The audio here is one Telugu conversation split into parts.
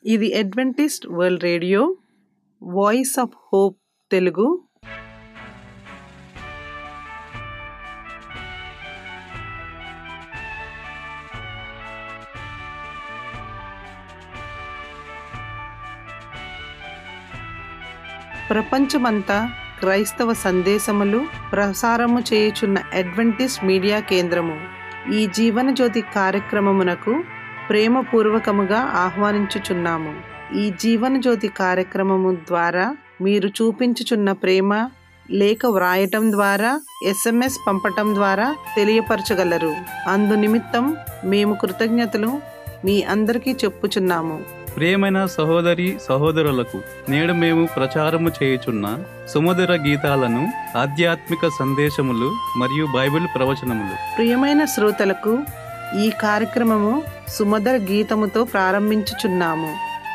ఇది Adventist world radio voice of hope Telugu ప్రపంచమంతా క్రైస్తవ సందేశములు ప్రసారము చేయుచున్న అడ్వెంటిస్ట్ మీడియా కేంద్రము ఈ జీవన జ్యోతి కార్యక్రమమునకు ప్రేమపూర్వకముగా ఆహ్వానించుచున్నాము ఈ జీవన జ్యోతి కార్యక్రమము ద్వారా మీరు చూపించుచున్న ప్రేమ లేఖ వ్రాయటం ద్వారా ఎస్ఎంఎస్ పంపటం ద్వారా తెలియపరచగలరు అందు నిమిత్తం మేము కృతజ్ఞతలు మీ అందరికీ చెప్పుచున్నాము ప్రియమైన సహోదరి సహోదరులకు నేడు మేము ప్రచారము చేయుచున్న సుమధుర గీతాలను ఆధ్యాత్మిక సందేశములు మరియు బైబిల్ ప్రవచనములు ప్రియమైన శ్రోతలకు ఈ కార్యక్రమము సుమధుర గీతముతో ప్రారంభించుచున్నాము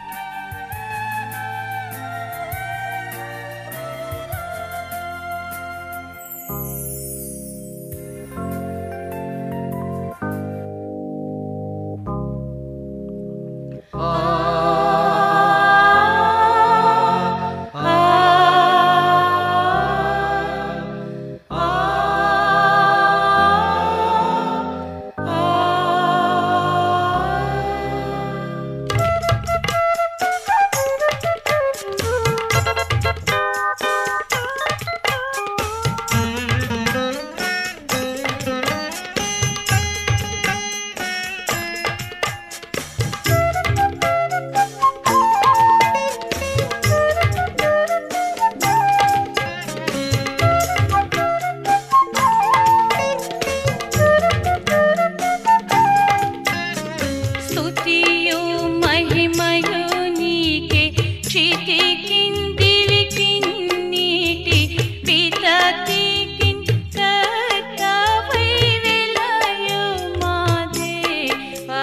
స్తుతియు మహిమయు నీకే క్షితి కిందివి కిన్నీటి పితతికిన్ కర్తవై వెలయు మా దేవా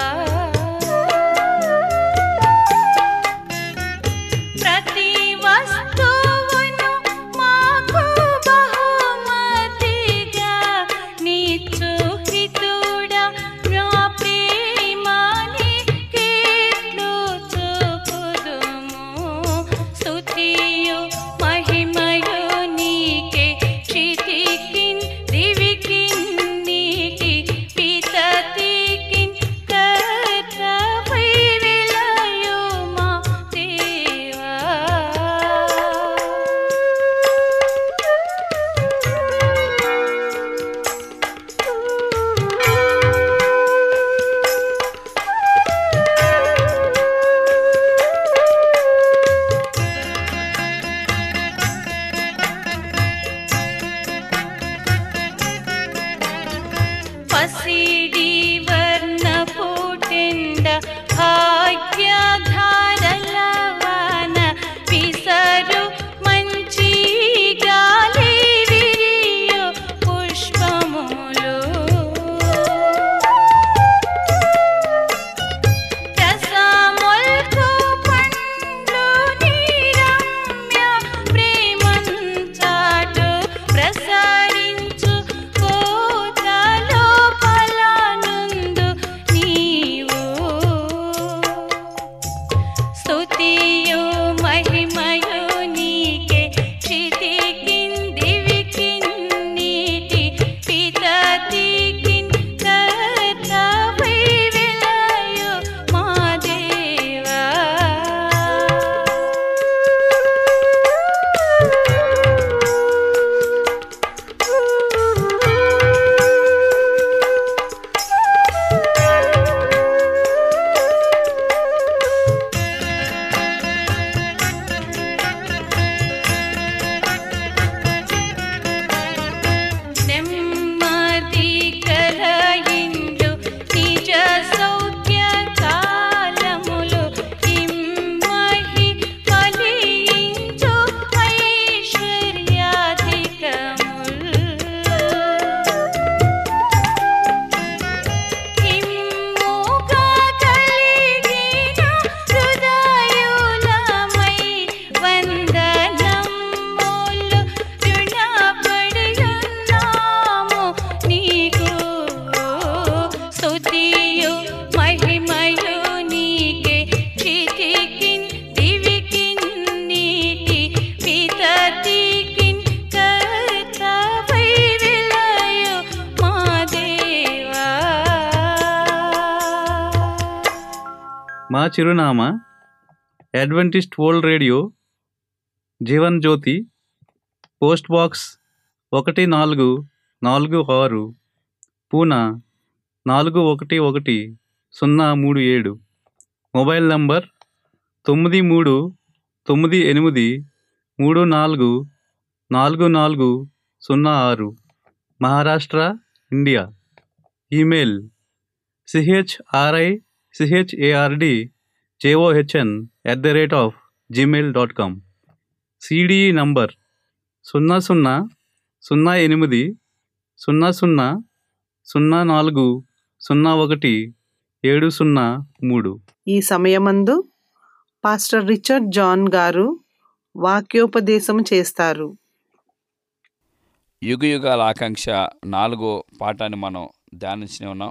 ప్రతి వస్తువును మాకు బహుమతిగా నిచ్చుహితుడా నా ప్రేమని కీర్తుచున్నాము మా చిరునామా Adventist world radio Jeevan Jyothi post box ఒకటి నాలుగు నాలుగు ఆరు పూనా నాలుగు ఒకటి ఒకటి సున్నా మూడు ఏడు మొబైల్ నంబర్ తొమ్మిది మూడు తొమ్మిది ఎనిమిది మూడు నాలుగు నాలుగు నాలుగు సున్నా ఆరు Maharashtra India email C H R I C H A R D J O H N at the rate of Gmail dot com C D E number సున్నా సున్నా సున్నా ఎనిమిది సున్నా సున్నా సున్నా నాలుగు సున్నా ఒకటి ఏడు సున్నా మూడు ఈ సమయమందు పాస్టర్ రిచర్డ్ జాన్ గారు వాక్యోపదేశం చేస్తారు యుగయుగాల ఆకాంక్ష నాలుగో పాఠాన్ని మనం ధ్యానించి ఉన్నాం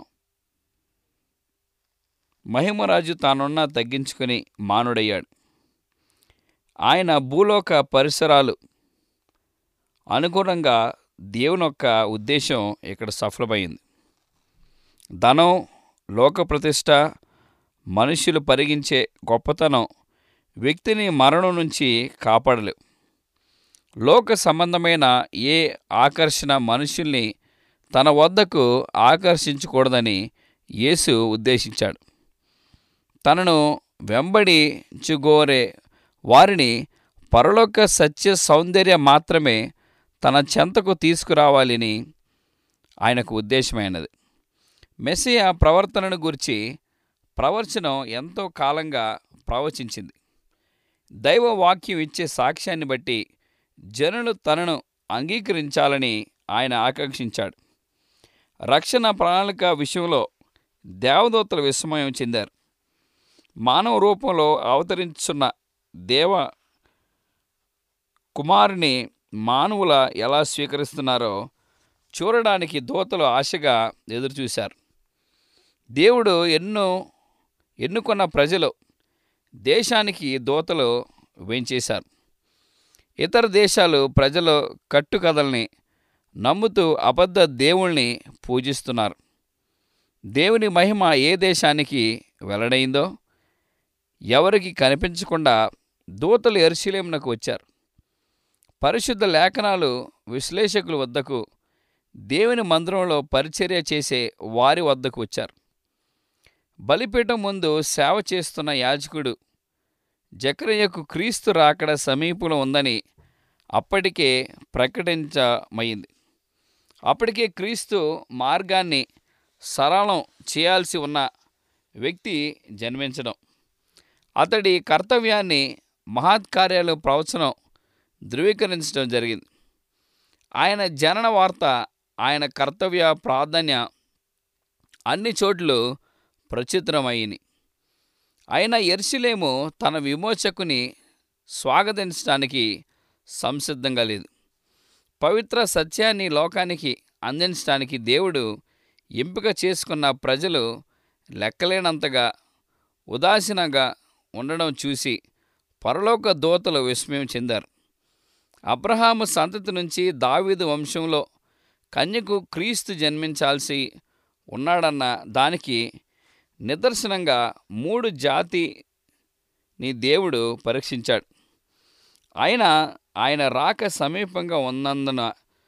మహిమరాజు తానున్న తగ్గించుకుని మానుడయ్యాడు ఆయన భూలోక పరిసరాలు అనుగుణంగా దేవుని యొక్క ఉద్దేశం ఇక్కడ సఫలమైంది ధనం లోక ప్రతిష్ట మనుషులు పరిగించే గొప్పతనం వ్యక్తిని మరణం నుంచి కాపాడలేవు లోక సంబంధమైన ఏ ఆకర్షణ మనుషుల్ని తన వద్దకు ఆకర్షించకూడదని యేసు ఉద్దేశించాడు తనను వెంబడించుగోరే వారిని పరలోక సత్య సౌందర్యం మాత్రమే తన చెంతకు తీసుకురావాలని ఆయనకు ఉద్దేశమైనది మెస్సియా ప్రవర్తనను గురించి ప్రవచనం ఎంతో కాలంగా ప్రవచించింది దైవ వాక్యం ఇచ్చే సాక్ష్యాన్ని బట్టి జనులు తనను అంగీకరించాలని ఆయన ఆకాంక్షించాడు రక్షణ ప్రణాళిక విషయంలో దేవదూతలు విస్మయం చెందారు మానవ రూపంలో అవతరించున్న దేవ కుమారుని మానవుల ఎలా స్వీకరిస్తున్నారో చూడడానికి దూతలు ఆశగా ఎదురుచూశారు దేవుడు ఎన్నో ఎన్నుకున్న ప్రజలు దేశానికి దూతలు వేంచేశారు ఇతర దేశాలు ప్రజలు కట్టుకథల్ని నమ్ముతూ అబద్ధ దేవుల్ని పూజిస్తున్నారు దేవుని మహిమ ఏ దేశానికి వెల్లడైందో ఎవరికి కనిపించకుండా దూతలు ఎరుశలేమునకు వచ్చారు పరిశుద్ధ లేఖనాలు విశ్లేషకుల వద్దకు దేవుని మందిరంలో పరిచర్య చేసే వారి వద్దకు వచ్చారు బలిపీఠం ముందు సేవ చేస్తున్న యాజకుడు జకరయ్యకు క్రీస్తు రాకడ సమీపంలో ఉందని అప్పటికే ప్రకటించమైంది అప్పటికే క్రీస్తు మార్గాన్ని సరళం చేయాల్సి ఉన్న వ్యక్తి జన్మించడం అతడి కర్తవ్యాన్ని మహత్కార్యాలు ప్రవచనం ధృవీకరించడం జరిగింది ఆయన జనన వార్త ఆయన కర్తవ్య ప్రాధాన్య అన్ని చోట్లు ప్రచిత్రమయ్యింది అయినా ఎర్సిలేము తన విమోచకుని స్వాగతించడానికి సంసిద్ధంగా లేదు పవిత్ర సత్యాన్ని లోకానికి అందించడానికి దేవుడు ఎంపిక చేసుకున్న ప్రజలు లెక్కలేనంతగా ఉదాసీనంగా ఉండడం చూసి పరలోక దోతలు విస్మయం చెందారు అబ్రహాము సంతతి నుంచి దావీదు వంశంలో కన్యకు క్రీస్తు జన్మించాల్సి ఉన్నాడన్న దానికి నిదర్శనంగా మూడు జాతి నీ దేవుడు పరీక్షించాడు ఆయన ఆయన రాక సమీపంగా ఉన్నందున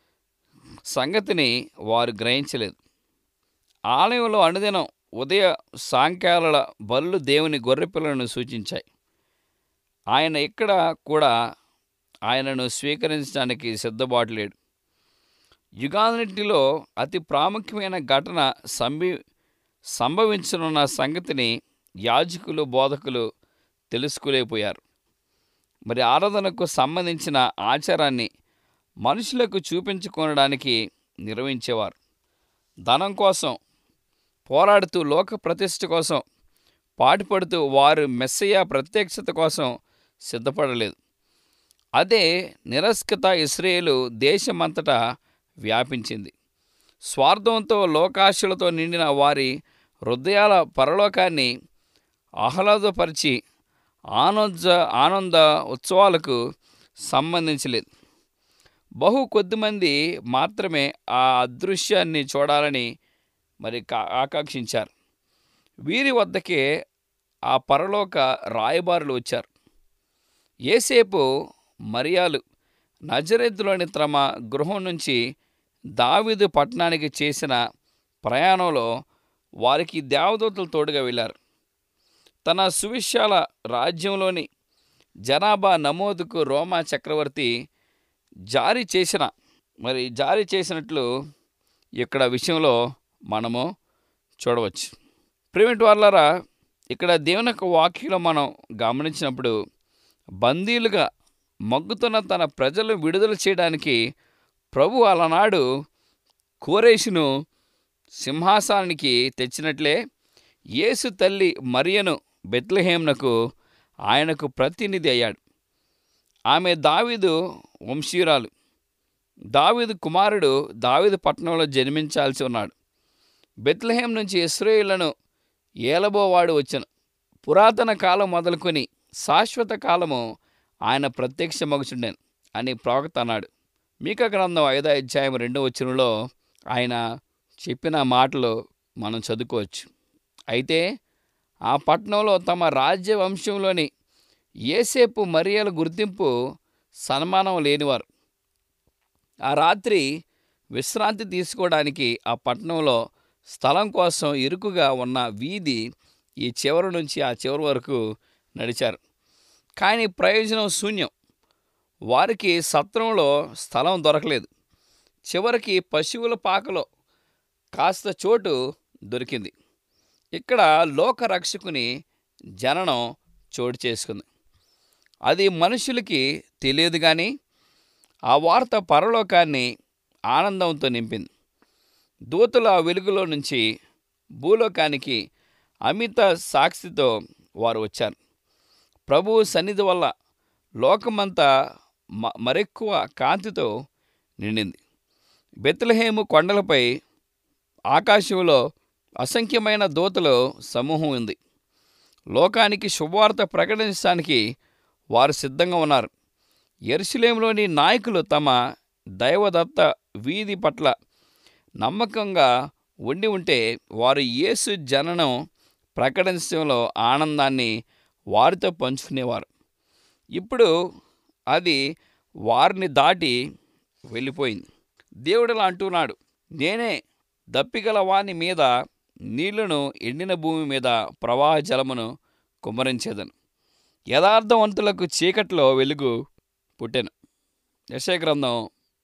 సంగతిని వారు గ్రహించలేదు ఆలయంలో అనుదినం ఉదయ సాయంకాలాల బళ్ళు దేవుని గొర్రెపిల్లను సూచించాయి ఆయన ఇక్కడ కూడా ఆయనను స్వీకరించడానికి సిద్ధపాటు లేడు యుగాన్నిటిలో అతి ప్రాముఖ్యమైన ఘటన సంభి సంభవించనున్న సంగతిని యాజకులు బోధకులు తెలుసుకోలేకపోయారు మరి ఆరాధనకు సంబంధించిన ఆచారాన్ని మనుషులకు చూపించుకోవడానికి నిర్వహించేవారు ధనం కోసం పోరాడుతూ లోక ప్రతిష్ఠ కోసం పాటుపడుతూ వారు మెస్సయ్య ప్రత్యక్షత కోసం సిద్ధపడలేదు అదే నిరస్కత ఇస్రాయేలు దేశమంతటా వ్యాపించింది స్వార్థంతో లోకాశలతో నిండిన వారి హృదయాల పరలోకాన్ని ఆహ్లాదపరిచి ఆనంద ఆనంద ఉత్సవాలకు సంబంధించలేదు బహు కొద్దిమంది మాత్రమే ఆ అదృశ్యాన్ని చూడాలని మరి కా- ఆకాంక్షించారు వీరి వద్దకే ఆ పరలోక రాయబారులు వచ్చారు ఏసేపు మరియాలు నజరెత్తులోని తమ గృహం నుంచి దావీదు పట్టణానికి చేసిన ప్రయాణంలో వారికి దేవదూతలు తోడుగా వెళ్ళారు తన సువిశాల రాజ్యంలోని జనాభా నమోదుకు రోమా చక్రవర్తి జారీ చేసిన మరి జారీ చేసినట్లు ఇక్కడ విషయంలో మనము చూడవచ్చు ప్రిమిట్ వాళ్ళరా ఇక్కడ దేవుని యొక్క వాక్యంలో మనం గమనించినప్పుడు బందీలుగా మగ్గుతున్న తన ప్రజలు విడుదల చేయడానికి ప్రభు అలనాడు కోరేషును సింహాసనానికి తెచ్చినట్లే యేసు తల్లి మరియను బెత్లహేమ్నకు ఆయనకు ప్రతినిధి అయ్యాడు ఆమె దావీదు వంశీయురాలు దావీదు కుమారుడు దావీదు పట్టణంలో జన్మించాల్సి ఉన్నాడు బెత్లహేం నుంచి ఇస్రాయేళ్లను ఏలబోవాడు వచ్చను పురాతన కాలం మొదలుకొని శాశ్వత కాలము ఆయన ప్రత్యక్ష మగుచుండెను అని ప్రవక్త అన్నాడు మీక గ్రంథం ఐదో అధ్యాయం రెండో వచనంలో ఆయన చెప్పిన మాటలు మనం చదువుకోవచ్చు అయితే ఆ పట్టణంలో తమ రాజ్య వంశంలోని ఏసేపు మరియల గుర్తింపు సన్మానం లేనివారు ఆ రాత్రి విశ్రాంతి తీసుకోవడానికి ఆ పట్టణంలో స్థలం కోసం ఇరుకుగా ఉన్న వీధి ఈ చివరి నుంచి ఆ చివరి వరకు నడిచారు కానీ ప్రయోజనం శూన్యం వారికి సత్రంలో స్థలం దొరకలేదు చివరికి పశువుల పాకలో కాస్త చోటు దొరికింది ఇక్కడ లోకరక్షకుని జననం చోటు చేసుకుంది అది మనుషులకి తెలియదు కానీ ఆ వార్త పరలోకాన్ని ఆనందంతో నింపింది దూతల వెలుగులో నుంచి భూలోకానికి అమిత సాక్షితో వారు వచ్చారు ప్రభు సన్నిధి వల్ల లోకమంతా మ- మరెక్కువ కాంతితో నిండింది బెత్లహేము కొండలపై ఆకాశంలో అసంఖ్యమైన దూతలు సమూహం ఉంది లోకానికి శుభవార్త ప్రకటించడానికి వారు సిద్ధంగా ఉన్నారు ఎరుసలేంలోని నాయకులు తమ దైవదత్త వీధి పట్ల నమ్మకంగా ఉండి ఉంటే వారు యేసు జననం ప్రకటించడంలో ఆనందాన్ని వారితో పంచుకునేవారు ఇప్పుడు అది వారిని దాటి వెళ్ళిపోయింది దేవుడు ఇలా అంటున్నాడు నేనే దప్పిగల వాని మీద నీళ్లను ఎండిన భూమి మీద ప్రవాహ జలమును కుమ్మరించేదను యథార్థవంతులకు చీకట్లో వెలుగు పుట్టెను యశయ గ్రంథం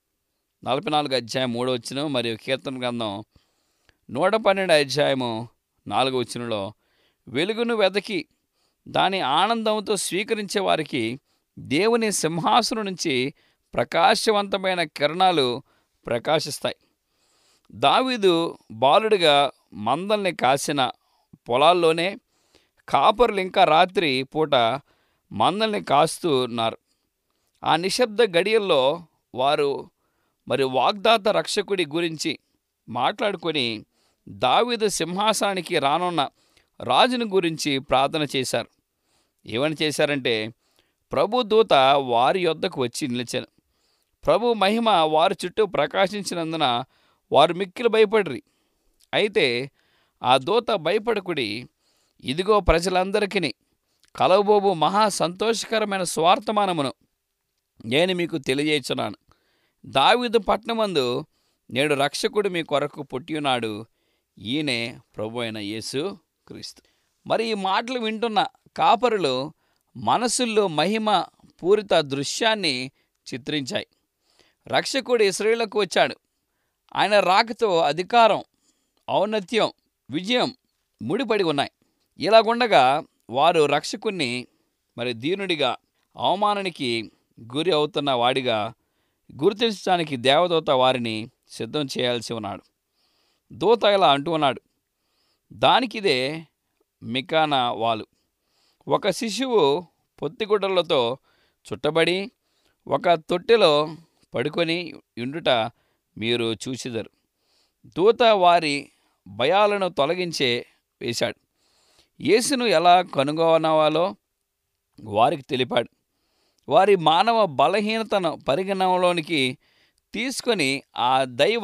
నలభై నాలుగు అధ్యాయం మూడో వచ్చిన మరియు కీర్తన గ్రంథం నూట పన్నెండు అధ్యాయము నాలుగో వచ్చినలో వెలుగును వెతకి దాని ఆనందంతో స్వీకరించే వారికి దేవుని సింహాసనం నుంచి ప్రకాశవంతమైన కిరణాలు ప్రకాశిస్తాయి దావీదు బాలుడిగా మందల్ని కాసిన పొలాల్లోనే కాపర్లు ఇంకా రాత్రి పూట మందల్ని కాస్తూ ఉన్నారు ఆ నిశ్శబ్ద గడియల్లో వారు మరి వాగ్దాత రక్షకుడి గురించి మాట్లాడుకొని దావీదు సింహాసనానికి రానున్న రాజుని గురించి ప్రార్థన చేశారు ఏమని చేశారంటే ప్రభు దూత వారి యొద్దకు వచ్చి నిలిచాను ప్రభు మహిమ వారి చుట్టూ ప్రకాశించినందున వారు మిక్కిలి భయపడిరి అయితే ఆ దూత భయపడకుడి ఇదిగో ప్రజలందరికీ కలవబోబు మహా సంతోషకరమైన స్వార్థమానమును నేను మీకు తెలియజేస్తున్నాను దావీదు పట్నమందు నేడు రక్షకుడు మీ కొరకు పుట్టియున్నాడు ఈయనే ప్రభు అయిన యేసు క్రీస్తు మరి ఈ మాటలు వింటున్న కాపరులు మనసుల్లో మహిమ పూరిత దృశ్యాన్ని చిత్రించాయి రక్షకుడు ఇస్రాయేళ్లకు వచ్చాడు ఆయన రాకతో అధికారం ఔన్నత్యం విజయం ముడిపడి ఉన్నాయి ఇలాగుండగా వారు రక్షకుణ్ణి మరి దీనుడిగా అవమానానికి గురి అవుతున్న వాడిగా గుర్తించడానికి దేవదూత వారిని సిద్ధం చేయాల్సి ఉన్నాడు దూత ఇలా అంటూ ఉన్నాడు దానికిదే మికానా వాలు ఒక శిశువు పొత్తిగుడ్డలతో చుట్టబడి ఒక తొట్టెలో పడుకొని ఉండుట మీరు చూసిదరు దూత వారి భయాలను తొలగించే వేశాడు యేసును ఎలా కనుగొనవాలో వారికి తెలిపాడు వారి మానవ బలహీనతను పరిగణనలోనికి తీసుకొని ఆ దైవ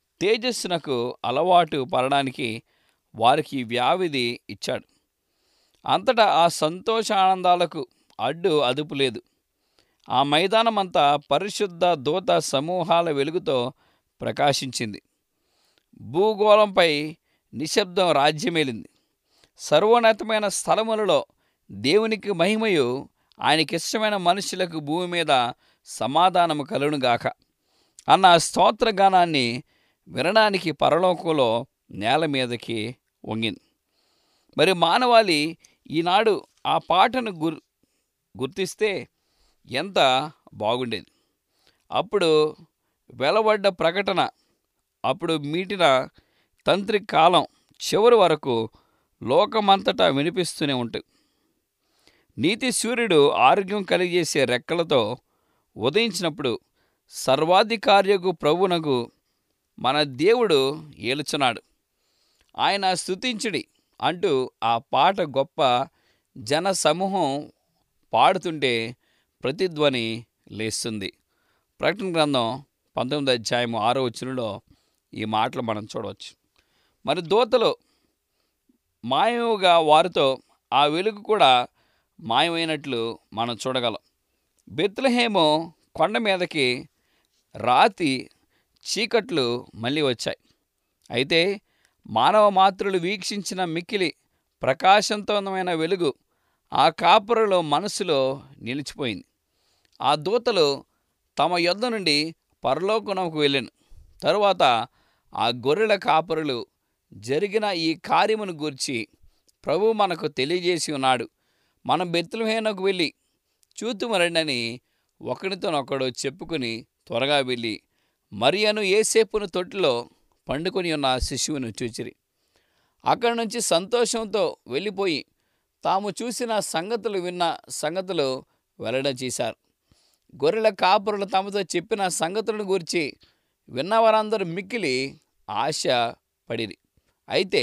తేజస్సునకు అలవాటు పడడానికి వారికి వ్యావిధి ఇచ్చాడు అంతటా ఆ సంతోషానందాలకు అడ్డు అదుపు లేదు ఆ మైదానమంతా పరిశుద్ధ దూత సమూహాల వెలుగుతో ప్రకాశించింది భూగోళంపై నిశ్శబ్దం రాజ్యమేలింది సర్వోన్నతమైన స్థలములలో దేవునికి మహిమయు ఆయనకిష్టమైన మనుషులకు భూమి మీద సమాధానము కలుగునుగాక అన్న స్తోత్రగానాన్ని వినడానికి పరలోకంలో నేల మీదకి వంగింది మరి మానవాళి ఈనాడు ఆ పాటను గుర్ గుర్తిస్తే ఎంత బాగుండేది అప్పుడు వెలవడ్డ ప్రకటన అప్పుడు మీటిన తంత్రి కాలం చివరి వరకు లోకమంతటా వినిపిస్తూనే ఉంటుంది నీతి సూర్యుడు ఆరోగ్యం కలిగజేసే రెక్కలతో ఉదయించినప్పుడు సర్వాధికార్యకు ప్రభునకు మన దేవుడు ఏలుచున్నాడు ఆయన స్తుతించుడి అంటూ ఆ పాట గొప్ప జన సమూహం పాడుతుంటే ప్రతిధ్వని లేస్తుంది ప్రకటన గ్రంథం పంతొమ్మిది అధ్యాయం ఆరో వచనంలో ఈ మాటలు మనం చూడవచ్చు మరి దూతలు మాయముగా వారితో ఆ వెలుగు కూడా మాయమైనట్లు మనం చూడగలం బెత్లహేము కొండ మీదకి రాతి చీకట్లు మళ్ళీ వచ్చాయి అయితే మానవ మాతృలు వీక్షించిన మిక్కిలి ప్రకాశవంతమైన వెలుగు ఆ కాపురలో మనసులో నిలిచిపోయింది ఆ దూతలు తమ యొద్ద నుండి పరలోకనకు వెళ్ళాను తరువాత ఆ గొర్రెల కాపరులు జరిగిన ఈ కార్యమును గూర్చి ప్రభు మనకు తెలియజేసి ఉన్నాడు మనం బెత్తులహేనకు వెళ్ళి చూతుమరండని ఒకరితోనొకడు చెప్పుకుని త్వరగా వెళ్ళి మరియను ఏసేపును తొట్టిలో పండుకొని ఉన్న శిశువును చూచిరి అక్కడి నుంచి సంతోషంతో వెళ్ళిపోయి తాము చూసిన సంగతులు విన్న సంగతులు వెల్లడి చేశారు గొర్రెల కాపురులు తమతో చెప్పిన సంగతులను గురించి విన్నవారందరూ మిక్కిలి ఆశ పడిరి అయితే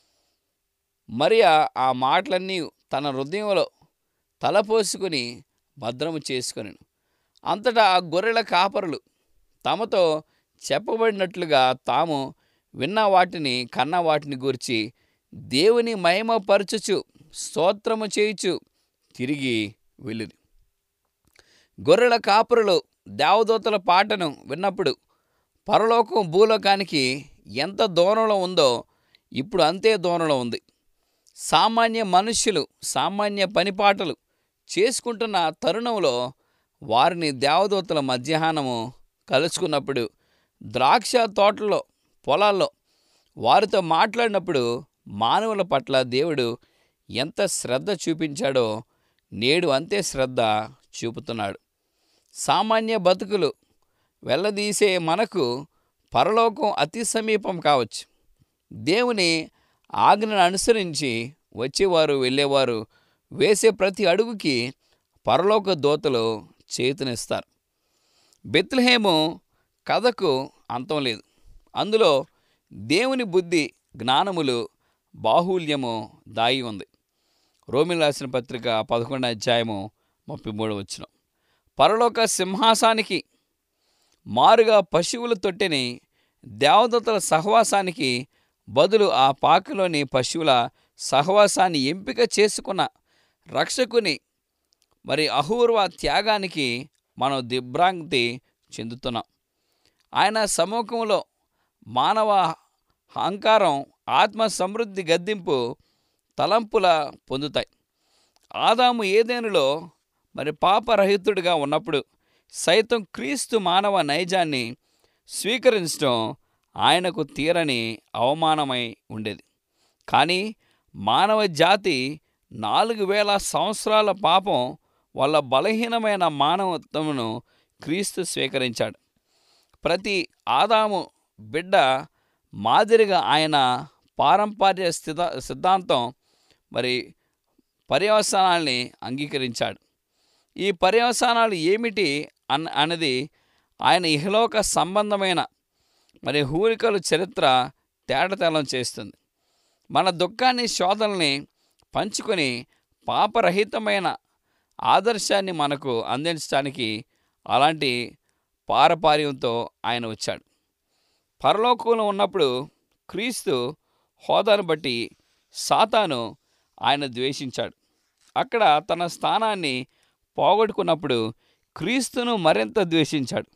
మరియా ఆ మాటలన్నీ తన హృదయంలో తలపోసుకుని భద్రము చేసుకొని అంతటా ఆ గొర్రెల కాపరులు తమతో చెప్పబడినట్లుగా తాము విన్న వాటిని కన్న వాటిని గురించి దేవుని మహిమపరచుచు స్తోత్రము చేయుచు తిరిగి వెళ్ళిరి గొర్రెల కాపురులు దేవదూతల పాటను విన్నప్పుడు పరలోకం భూలోకానికి ఎంత దూరంలో ఉందో ఇప్పుడు అంతే దూరంలో ఉంది సామాన్య మనుష్యులు సామాన్య పనిపాటలు చేసుకుంటున్న తరుణంలో వారిని దేవదూతల మధ్యాహ్నము కలుసుకున్నప్పుడు ద్రాక్ష తోటల్లో పొలాల్లో వారితో మాట్లాడినప్పుడు మానవుల పట్ల దేవుడు ఎంత శ్రద్ధ చూపించాడో నేడు అంతే శ్రద్ధ చూపుతున్నాడు సామాన్య బతుకులు వెళ్ళదీసే మనకు పరలోకం అతి సమీపం కావచ్చు దేవుని ఆజ్ఞను అనుసరించి వచ్చేవారు వెళ్ళేవారు వేసే ప్రతి అడుగుకి పరలోక దోతలు చేతునిస్తారు బెత్లహేము కథకు అంతం లేదు అందులో దేవుని బుద్ధి జ్ఞానములు బాహుల్యము దాగి ఉంది రోమిల్ రాసిన పత్రిక పదకొండు అధ్యాయము ముప్పై మూడు వచ్చిన పరలోక సింహాసానికి మారుగా పశువుల తొట్టెని దేవదూతల సహవాసానికి బదులు ఆ పాకలోని పశువుల సహవాసాన్ని ఎంపిక చేసుకున్న రక్షకుని మరి అహూర్వ త్యాగానికి మనం దిగ్భ్రాంతి చెందుతున్నాం ఆయన సముఖంలో మానవ అహంకారం ఆత్మ సమృద్ధి గద్దింపు తలంపుల పొందుతాయి ఆదాము ఏదేనులో మరి పాపరహితుడిగా ఉన్నప్పుడు సైతం క్రీస్తు మానవ నైజాన్ని స్వీకరించడం ఆయనకు తీరని అవమానమై ఉండేది కానీ మానవ జాతి నాలుగు వేల సంవత్సరాల పాపం వల్ల బలహీనమైన మానవత్వమును క్రీస్తు స్వీకరించాడు ప్రతి ఆదాము బిడ్డ మాదిరిగా ఆయన పారంపర్య స్థిత సిద్ధాంతం మరి పర్యవసానాల్ని అంగీకరించాడు ఈ పర్యవసానాలు ఏమిటి అన్ అన్నది ఆయన ఇహలోక సంబంధమైన మరి హూరికలు చరిత్ర తేటతెల్లం చేస్తుంది మన దుఃఖాన్ని శోధనల్ని పంచుకొని పాపరహితమైన ఆదర్శాన్ని మనకు అందించడానికి అలాంటి పారపార్యంతో ఆయన వచ్చాడు పరలోకంలో ఉన్నప్పుడు క్రీస్తు హోదాను బట్టి సాతాను ఆయన ద్వేషించాడు అక్కడ తన స్థానాన్ని పోగొట్టుకున్నప్పుడు క్రీస్తును మరింత ద్వేషించాడు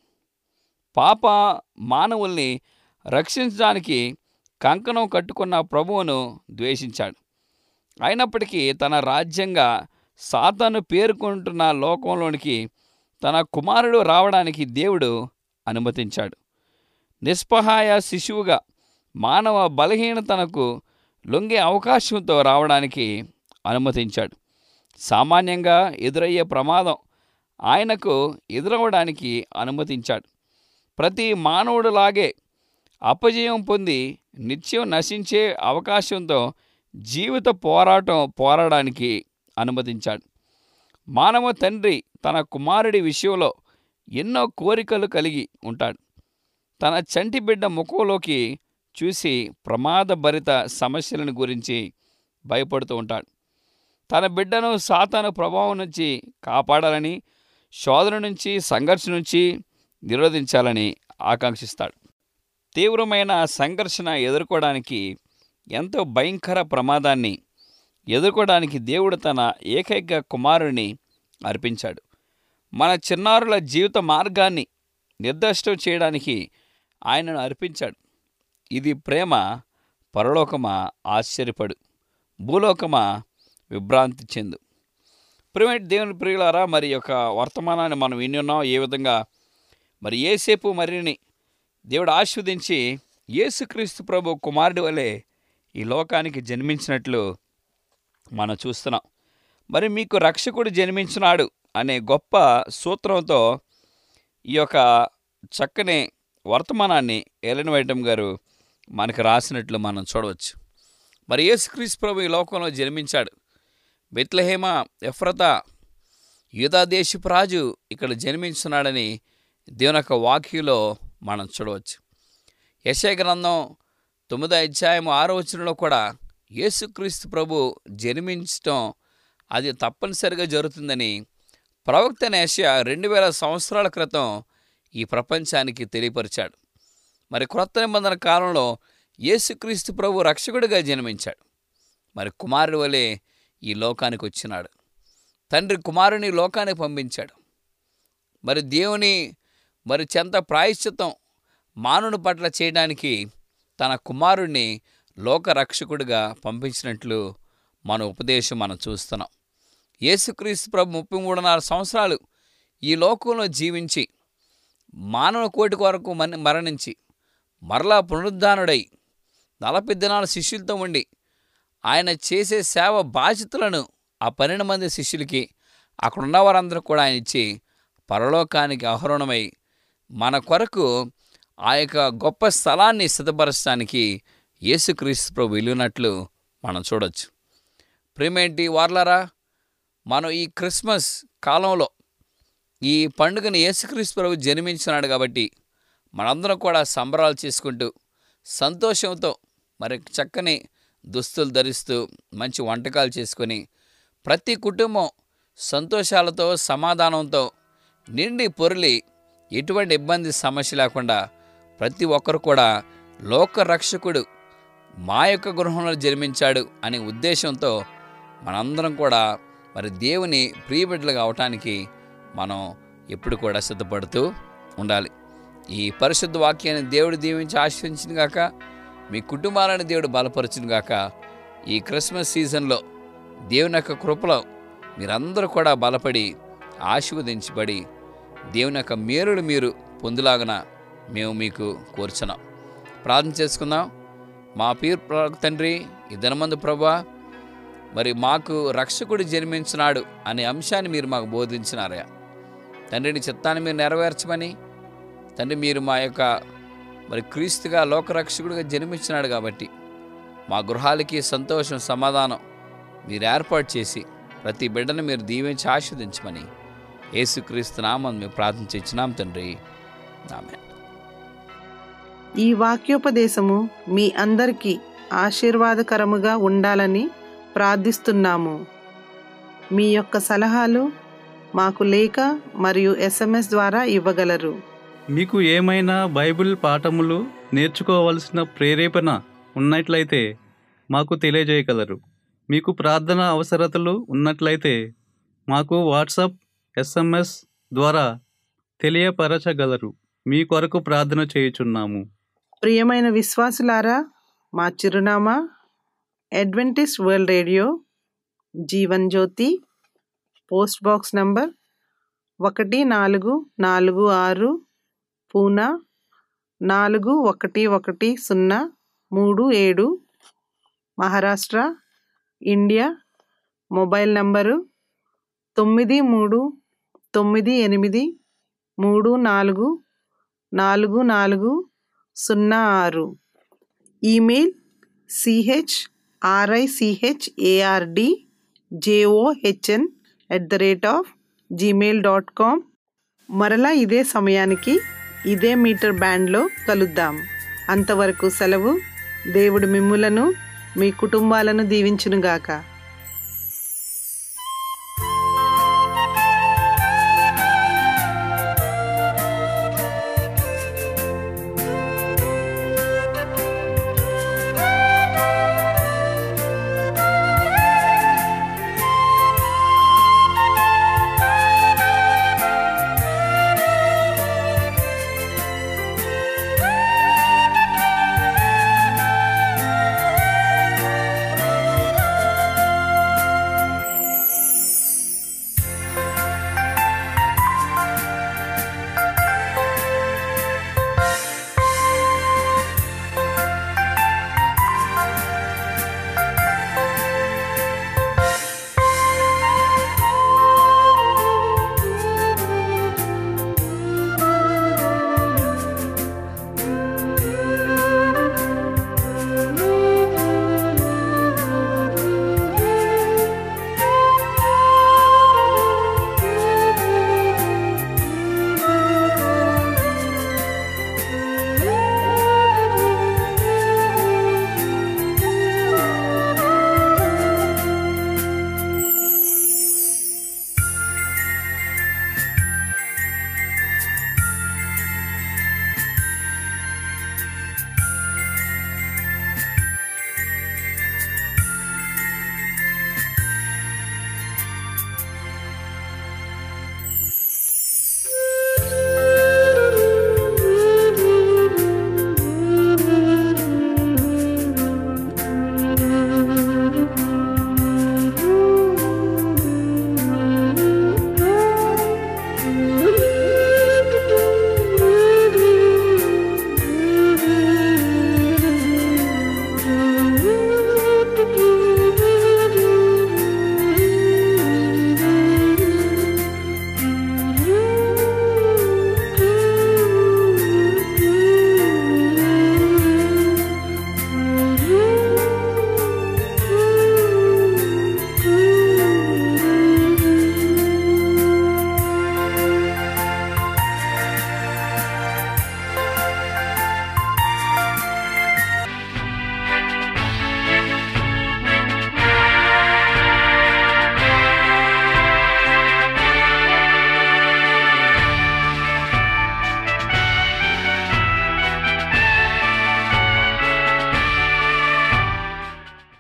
పాప మానవుల్ని రక్షించడానికి కంకణం కట్టుకున్న ప్రభువును ద్వేషించాడు అయినప్పటికీ తన రాజ్యంగా సాతాను పేర్కొంటున్న లోకంలోనికి తన కుమారుడు రావడానికి దేవుడు అనుమతించాడు నిస్పహాయ శిశువుగా మానవ బలహీనతనకు లొంగే అవకాశంతో రావడానికి అనుమతించాడు సామాన్యంగా ఎదురయ్యే ప్రమాదం ఆయనకు ఎదురవ్వడానికి అనుమతించాడు ప్రతి మానవుడులాగే అపజయం పొంది నిత్యం నశించే అవకాశంతో జీవిత పోరాటం పోరాడానికి అనుమతించాడు మానవ తండ్రి తన కుమారుడి విషయంలో ఎన్నో కోరికలు కలిగి ఉంటాడు తన చంటి బిడ్డ ముఖంలోకి చూసి ప్రమాదభరిత సమస్యలను గురించి భయపడుతూ ఉంటాడు తన బిడ్డను సాతాను ప్రభావం నుంచి కాపాడాలని శోధన నుంచి సంఘర్షణ నుంచి నిరోధించాలని ఆకాంక్షిస్తాడు తీవ్రమైన సంఘర్షణ ఎదుర్కోవడానికి ఎంతో భయంకర ప్రమాదాన్ని ఎదుర్కోవడానికి దేవుడు తన ఏకైక కుమారుని అర్పించాడు మన చిన్నారుల జీవిత మార్గాన్ని నిర్దిష్టం చేయడానికి ఆయనను అర్పించాడు ఇది ప్రేమ పరలోకమా ఆశ్చర్యపడు భూలోకమా విభ్రాంతి చెందు ప్రిమేట్ దేవుని ప్రియులారా మరి యొక్క వర్తమానాన్ని మనం విని ఉన్నాం ఏ విధంగా మరి ఏసేపు మరిని దేవుడు ఆస్వాదించి యేసుక్రీస్తు ప్రభు కుమారుడి వలె ఈ లోకానికి జన్మించినట్లు మనం చూస్తున్నాం మరి మీకు రక్షకుడు జన్మించినాడు అనే గొప్ప సూత్రంతో ఈ యొక్క చక్కని వర్తమానాన్ని ఎలెన్ వైటం గారు మనకు రాసినట్లు మనం చూడవచ్చు మరి యేసుక్రీస్తు ప్రభు ఈ లోకంలో జన్మించాడు బెత్లహేమ ఎఫ్రత యూదాదేశపు రాజు ఇక్కడ జన్మించున్నాడని దేవుని యొక్క వాక్యంలో మనం చూడవచ్చు యశయ గ్రంథం తొమ్మిదో అధ్యాయం ఆరో వచనంలో కూడా యేసుక్రీస్తు ప్రభు జన్మించటం అది తప్పనిసరిగా జరుగుతుందని ప్రవక్త నేషయ రెండు వేల సంవత్సరాల క్రితం ఈ ప్రపంచానికి తెలియపరిచాడు మరి క్రొత్త నిబంధన కాలంలో యేసుక్రీస్తు ప్రభు రక్షకుడిగా జన్మించాడు మరి కుమారుడి వలె ఈ లోకానికి వచ్చినాడు తండ్రి కుమారుని లోకానికి పంపించాడు మరి దేవుని మరి చెంత ప్రాయశ్చిత్తం మానవుని పట్ల చేయడానికి తన కుమారుణ్ణి లోక రక్షకుడిగా పంపించినట్లు మన ఉపదేశం మనం చూస్తున్నాం యేసుక్రీస్తు ప్రభు ముప్పై మూడున్నర సంవత్సరాలు ఈ లోకంలో జీవించి మానవ కోటి కొరకు మన మరణించి మరలా పునరుద్ధానుడై నలభై దినాల శిష్యులతో ఉండి ఆయన చేసే సేవ బాధ్యతలను ఆ పన్నెండు మంది శిష్యులకి అక్కడ ఉన్న వారందరూ కూడా ఆయన ఇచ్చి పరలోకానికి ఆహరణమై మన కొరకు ఆ యొక్క గొప్ప స్థలాన్ని సిద్ధపరచడానికి యేసుక్రీస్తు ప్రభు వెళ్ళినట్లు మనం చూడొచ్చు ప్రేమేంటి వార్లారా మనం ఈ క్రిస్మస్ కాలంలో ఈ పండుగను యేసుక్రీస్తు ప్రభు జన్మించినాడు కాబట్టి మనందరం కూడా సంబరాలు చేసుకుంటూ సంతోషంతో మరి చక్కని దుస్తులు ధరిస్తూ మంచి వంటకాలు చేసుకొని ప్రతి కుటుంబం సంతోషాలతో సమాధానంతో నిండి పొరలి ఎటువంటి ఇబ్బంది సమస్య లేకుండా ప్రతి ఒక్కరు కూడా లోక రక్షకుడు మా యొక్క గృహంలో జన్మించాడు అనే ఉద్దేశంతో మనందరం కూడా మరి దేవుని ప్రియబిడ్డలుగా అవటానికి మనం ఎప్పుడు కూడా సిద్ధపడుతూ ఉండాలి ఈ పరిశుద్ధ వాక్యాన్ని దేవుడు దీవించి ఆశ్రయించిన గాక మీ కుటుంబాలను దేవుడు బలపరచును గాక ఈ క్రిస్మస్ సీజన్లో దేవుని యొక్క కృపలో మీరందరూ కూడా బలపడి ఆశీర్వదించబడి దేవుని యొక్క మేలులు మీరు పొందులాగన మేము మీకు కోరుచున్నాం ప్రార్థన చేసుకుందాం మా పీర్ తండ్రి ఈ దినమందు ప్రభా మరి మాకు రక్షకుడు జన్మించినాడు అనే అంశాన్ని మీరు మాకు బోధించినారయ్యా తండ్రిని చిత్తాన్ని మీరు నెరవేర్చమని తండ్రి మీరు మా యొక్క మరి క్రీస్తుగా లోకరక్షకుడిగా జన్మించినాడు కాబట్టి మా గృహాలకి సంతోషం సమాధానం మీరు ఏర్పాటు చేసి ప్రతి బిడ్డను మీరు దీవించి ఆస్వాదించమని యేసుక్రీస్తు నామం మేము ప్రార్థించి ఇచ్చినాం తండ్రి ఆమె ఈ వాక్యోపదేశము మీ అందరికీ ఆశీర్వాదకరముగా ఉండాలని ప్రార్థిస్తున్నాము మీ యొక్క సలహాలు మాకు లేఖ మరియు ఎస్ఎంఎస్ ద్వారా ఇవ్వగలరు మీకు ఏమైనా బైబిల్ పాఠములు నేర్చుకోవలసిన ప్రేరేపణ ఉన్నట్లయితే మాకు తెలియజేయగలరు మీకు ప్రార్థన అవసరతలు ఉన్నట్లయితే మాకు వాట్సాప్ ఎస్ఎంఎస్ ద్వారా తెలియపరచగలరు మీ కొరకు ప్రార్థన చేయుచున్నాము ప్రియమైన విశ్వాసులారా మా చిరునామా Adventist world radio Jeevan Jyothi post box number ఒకటి నాలుగు నాలుగు ఆరు పూనా నాలుగు ఒకటి ఒకటి సున్నా మూడు ఏడు మహారాష్ట్ర ఇండియా మొబైల్ నంబరు తొమ్మిది మూడు తొమ్మిది ఎనిమిది మూడు నాలుగు నాలుగు నాలుగు సున్నా ఆరు email C H R I C H A R D J O H N at the rate of Gmail dot com మరలా ఇదే సమయానికి ఇదే మీటర్ బ్యాండ్లో కలుద్దాం అంతవరకు సెలవు దేవుడు మిమ్ములను మీ కుటుంబాలను దీవించునుగాక